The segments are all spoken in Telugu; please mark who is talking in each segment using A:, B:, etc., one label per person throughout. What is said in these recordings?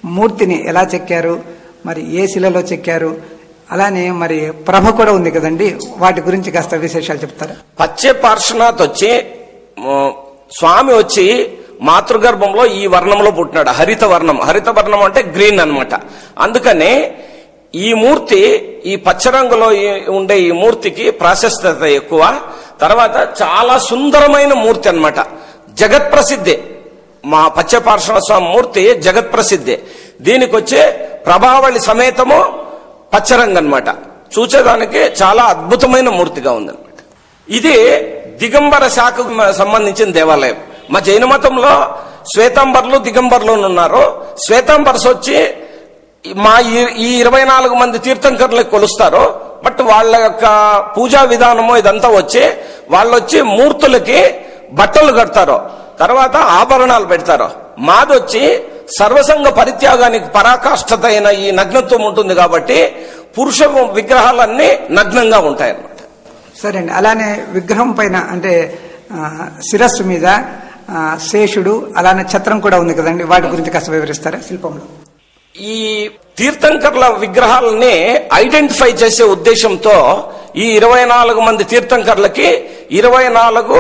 A: మూర్తిని ఎలా చెక్కారు మరి ఏ శిలలో చెక్కారు అలానే మరి ప్రభ కూడా ఉంది కదండి వాటి గురించి కాస్త విశేషాలు చెప్తారా
B: పచ్చే పార్శ్వనాథ్ వచ్చి ఆ, స్వామి వచ్చి మాతృగర్భంలో ఈ వర్ణంలో పుట్టినాడు హరిత వర్ణం హరిత వర్ణం అంటే గ్రీన్ అన్నమాట అందుకని ఈ మూర్తి ఈ పచ్చ రంగులో ఈ- ఉండే ఈ మూర్తికి ప్రాశస్త్యత ఎక్కువ తర్వాత చాలా సుందరమైన మూర్తి అన్నమాట జగత్ ప్రసిద్ధి మా పచ్చ పార్శ్వనాథ స్వామి మూర్తి జగత్ ప్రసిద్ధి దీనికి వచ్చే ప్రభావళి సమేతము పచ్చరంగు అన్నమాట చూచేదానికి చాలా అద్భుతమైన మూర్తిగా ఉందన్నమాట ఇది దిగంబర శాఖకు మ- సంబంధించిన దేవాలయం మా జైన మతంలో శ్వేతాంబర్లు దిగంబర్లు ఉన్నారు శ్వేతాంబర్స్ వచ్చి మా ఈ- ఈ ఇరవై నాలుగు మంది తీర్థంకర్లు కొలుస్తారు బట్ వాళ్ళ యొక్క పూజా విధానము ఇదంతా వచ్చి వాళ్ళు వచ్చి మూర్తులకి బట్టలు కడతారు తర్వాత ఆభరణాలు పెడతారు మాదొచ్చి సర్వసంగ పరిత్యాగానికి పరాకాష్ఠత అయిన ఈ నగ్నత్వం ఉంటుంది కాబట్టి పురుష విగ్రహాలన్నీ నగ్నంగా ఉంటాయి అన్నమాట
A: సరే అండి అలానే విగ్రహం పైన అంటే ఆ, శిరస్సు మీద ఆ, శేషుడు అలానే ఛత్రం కూడా ఉంది కదండి వాటి గురించి కాస్త వివరిస్తారా శిల్పంలో
B: ఈ తీర్థంకర్ల విగ్రహాలని ఐడెంటిఫై చేసే ఉద్దేశంతో ఈ ఇరవై నాలుగు మంది తీర్థంకర్లకి ఇరవై నాలుగు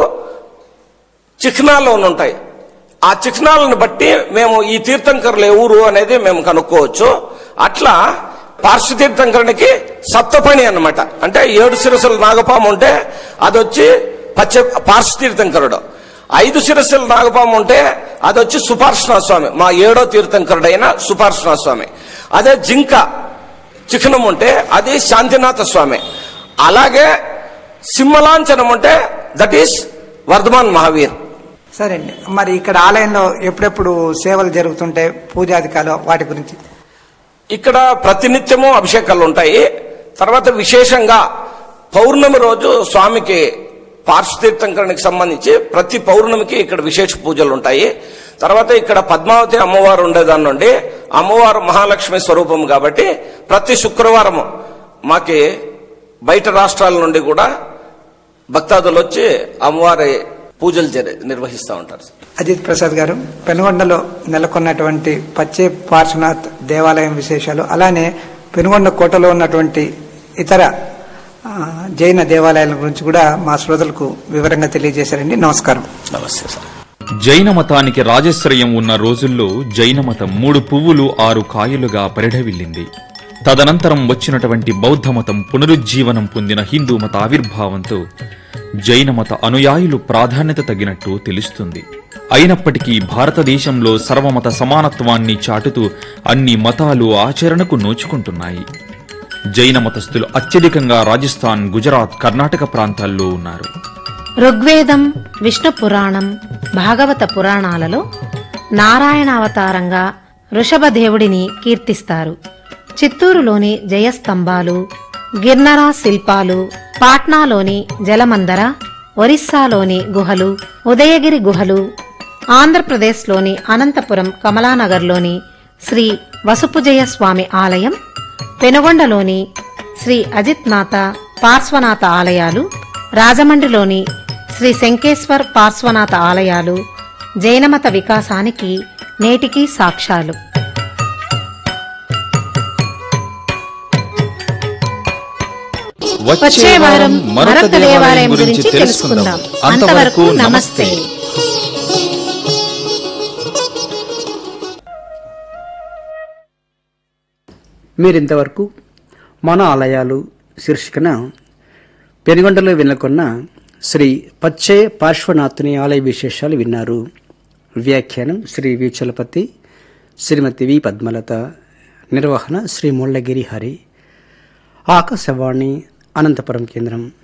B: చిహ్నాలు ఉంటాయి ఆ చిహ్నాలను బట్టి మేము ఈ తీర్థంకర్లు ఎవరు అనేది మేము కనుక్కోవచ్చు అట్లా పార్శ్వతీర్థంకరునికి సప్తపణి అన్నమాట అంటే ఏడు శిరసుల నాగపాము ఉంటే అది వచ్చి పచ్చ పార్శ్వతీర్థంకరుడు ఐదు శిరస్సుల నాగపాము ఉంటే అది వచ్చి సుపార్శ్వనాథ స్వామి మా ఏడో తీర్థంకరుడైన సుపార్శ్వనాథ స్వామి అదే జింక చిహ్నం ఉంటే అది శాంతినాథ స్వామి అలాగే సింహలాంఛనం ఉంటే దట్ ఈస్ వర్ధమాన్ మహావీర్
A: సరే అండి మరి ఇక్కడ ఆలయంలో ఎప్పుడెప్పుడు సేవలు జరుగుతుంటాయి పూజాధికాలు వాటి గురించి
B: ఇక్కడ ప్రతినిత్యము అభిషేకాలు ఉంటాయి తర్వాత విశేషంగా పౌర్ణమి రోజు స్వామికి పార్శ్వతీర్థంకరణకి సంబంధించి ప్రతి పౌర్ణమికి ఇక్కడ విశేష పూజలు ఉంటాయి తర్వాత ఇక్కడ పద్మావతి అమ్మవారు ఉండేదాని నుండి అమ్మవారు మహాలక్ష్మి స్వరూపం కాబట్టి ప్రతి శుక్రవారం మాకి బయట రాష్ట్రాల నుండి కూడా భక్తాదులు వచ్చి అమ్మవారి పూజలు జరి- నిర్వహిస్తూ ఉంటారు
A: అజిత్ ప్రసాద్ గారు పెనుగొండలో నెలకొన్నటువంటి పచ్చే పార్శ్వనాథ్ దేవాలయం విశేషాలు అలానే పెనుగొండ కోటలో ఉన్నటువంటి ఇతర ఆ, జైన దేవాలయాల గురించి కూడా మా శ్రోతలకు వివరంగా తెలియజేశారండి నమస్కారం
B: నమస్తే సార్
C: జైన మతానికి రాజశ్రయం ఉన్న రోజుల్లో జైన మతం మూడు పువ్వులు ఆరు కాయలుగా పరిఢవిల్లింది తదనంతరం వచ్చినటువంటి బౌద్ధ మతం పునరుజ్జీవనం పొందిన హిందూ మత ఆవిర్భావంతో జైన మత అనుయాయులు ప్రాధాన్యత తగినట్టు తెలుస్తుంది అయినప్పటికీ భారతదేశంలో సర్వమత సమానత్వాన్ని చాటుతూ అన్ని మతాలు ఆచరణకు నోచుకుంటున్నాయి జైన మతస్థులు అత్యధికంగా రాజస్థాన్ గుజరాత్ కర్ణాటక ప్రాంతాల్లో ఉన్నారు
D: ఋగ్వేదం విష్ణు పురాణం భాగవత పురాణాలలో నారాయణావతారంగా వృషభదేవుడిని కీర్తిస్తారు చిత్తూరులోని జయస్తంభాలు గిర్నరా శిల్పాలు పాట్నాలోని జలమందర ఒరిస్సాలోని గుహలు ఉదయగిరి గుహలు ఆంధ్రప్రదేశ్లోని అనంతపురం కమలానగర్లోని శ్రీ వసుపుజయ స్వామి ఆలయం పెనుగొండలోని శ్రీ అజిత్నాథ పార్శ్వనాథ ఆలయాలు రాజమండ్రిలోని శ్రీ శంకేశ్వర్ పార్శ్వనాథ ఆలయాలు జైనమత వికాసానికి నేటికీ సాక్ష్యాలు వచ్చే వారం మరొక దేవాలయం గురించి తెలుసుకుందాం అంతవరకు నమస్తే
E: మీరింతవరకు మన ఆలయాలు శీర్షికన పెనుగొండలో వెనుకొన్న శ్రీ పచ్చే పార్శ్వనాథుని ఆలయ విశేషాలు విన్నారు వ్యాఖ్యానం శ్రీ వి చలపతి శ్రీమతి వి పద్మలత నిర్వహణ శ్రీ ముళ్ళగిరి హరి ఆకాశవాణి అనంతపురం కేంద్రం